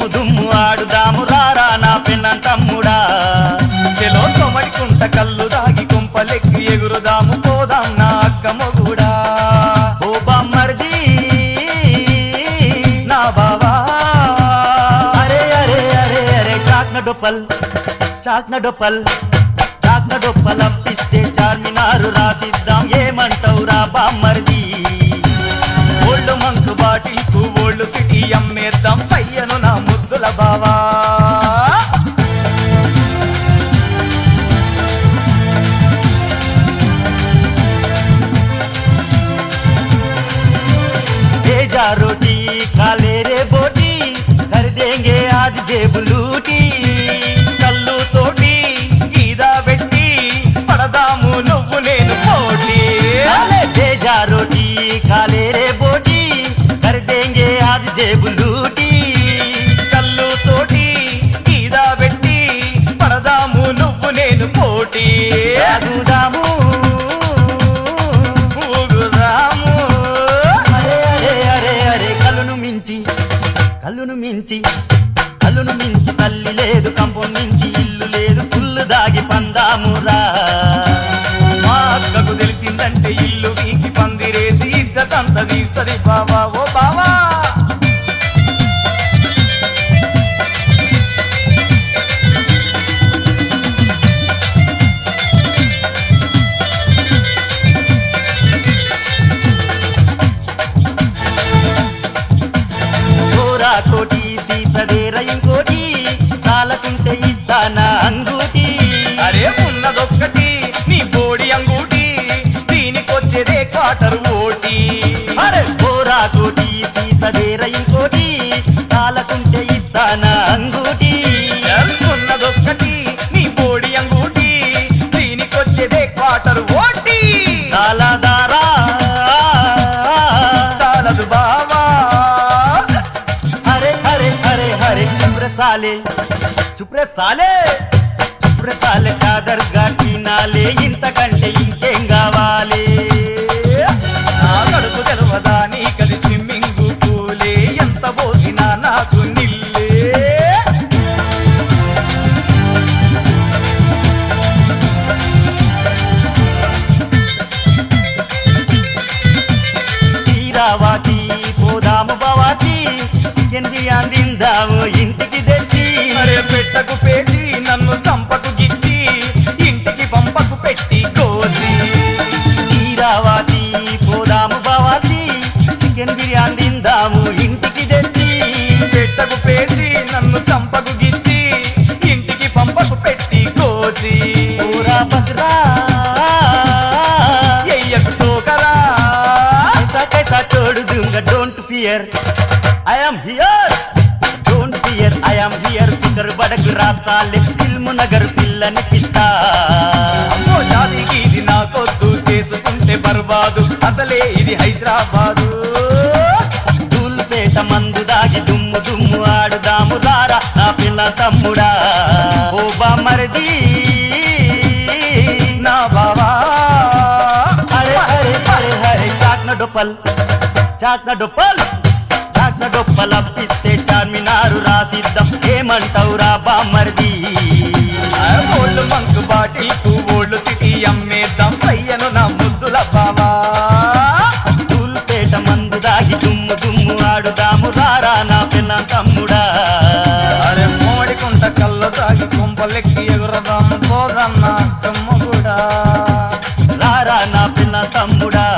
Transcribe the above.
దుమ్ము దుమ్ము ఆడుదాము రారా నా పిన్న తమ్ముడా చెలో తొమడికుంట కళ్ళు దాగి కుంపలెక్కి ఎగురుదాము పోదాం నా అక్క మొగుడా ఓ బామ్మర్ది నా బావా అరే అరే అరే అరే చాక్న డొప్పల్ చాక్న డొప్పల్ చాక్న డొప్పల్ అప్పిస్తే చార్మినారు రాసిద్దాం ఏమంటావురా బామ్మర్ది ఓల్డ్ మంకు బాటిల్కు ఓల్డ్ సిటీ అమ్మేద్దాం సయ్యను నా ముద్దుల బావా भेजा रोटी काले रे बोटी कर देंगे आज जेब लूटी కళ్ళు తోటి గీదా పెట్టి పడదాము నువ్వు నేను పోటీ भेजा रोटी काले रे बोटी कर देंगे आज जेब लूटी కళ్ళు తోటి గీదా పెట్టి పడదాము నువ్వు నేను పోటీ అడుగుదాము ఊగుదాము అరే అరే అరే అరే కళ్ళును మించి కళ్ళును మించి కళ్ళును మించి తల్లి లేదు కంపం మించి ఇల్లు లేదు పుల్లు దాగి పందామురా మా అక్కకు తెలిసిందంటే ఇల్లు వీకి పందిరేసి ఇద్దతంత తీస్తది బావా ఓ బావా చోరా కోటి తీసదేర ఇంకోటి చాలకుంటే ఇస్తానా అంగూటి అరే ఉన్నదొక్కటి నీ బోడి అంగూటి దీనికొచ్చేదే క్వార్టర్ ఓటి అరే చోరా కోటి తీసదేర ఇంకోటి చాలకుంటే ఇస్తానా అంగూటి ఉన్నదొక్కటి నీ బోడి అంగూటి దీనికొచ్చేదే క్వార్టర్ ఓటి చాలదారా చాలదు బావా అరే అరే అరే అరే చుప్రే సాలే చుప్రే సాలే చుప్రే సాలే చాదర్గా తినాలే ఇంతకంటే ఇంకేం కావాలి నా కడుపు తెలవదా నీ కది స్విమ్మింగ్ పూలే ఎంత పోసినా నాకు నిల్లే తీరావాటి పోదాము బావాటి చికెన్ బిర్యానీ తిందాము ఇంటికి తెచ్చి అరే పెట్టకు పేచి నన్ను చంపకు గిచ్చి ఇంటికి పంపకు పెట్టి కోసి తీరావాటి పోదాము బావాటి చికెన్ బిర్యానీ తిందాము ఇంటికి తెచ్చి పెట్టకు పేచి నన్ను చంపకు గిచ్చి ఇంటికి పంపకు పెట్టి కోసి ఊరా బసరా ఎయ్యకు టోకరా ऐसा कैसा छोड़ दूंगा don't fear I am here don't fear I am here फिकर बड़क రాసాలే ఫిల్మ్ నగర్ పిల్లనికిస్తా అమ్మో జాతికి ఇది నాకొద్దు చేసుకుంటే బర్బాదు అసలే ఇది హైదరాబాదు దూల్పేట మందు దాగి దుమ్ము దుమ్ము ఆడుదాము రారా నా పిల్ల తమ్ముడా ఓ బామరది నా బావా అరే అరే అరే అరే చాక్న డొప్పల్ చాక్న డొప్పల్ చాక్న డొప్పల్ అప్పిస్తే చార్మినారు రాసిద్దాం ఏమంటావురా బామ్మర్ది ఓళ్ళు మంకు బాటిల్కు ఓళ్ళు సిటీ అమ్మేద్దాం సయ్యను నా ముద్దుల బావా తూల్పేట మందు దాగి దుమ్ము దుమ్ము ఆడుదాము రారా నా పిల్ల తమ్ముడా అరే మోడికుంట కళ్ళు తాగి కుంపలెక్కి ఎగురదాం పోదన్న అక్కమ్మ కూడా రారా నా పిల్ల తమ్ముడా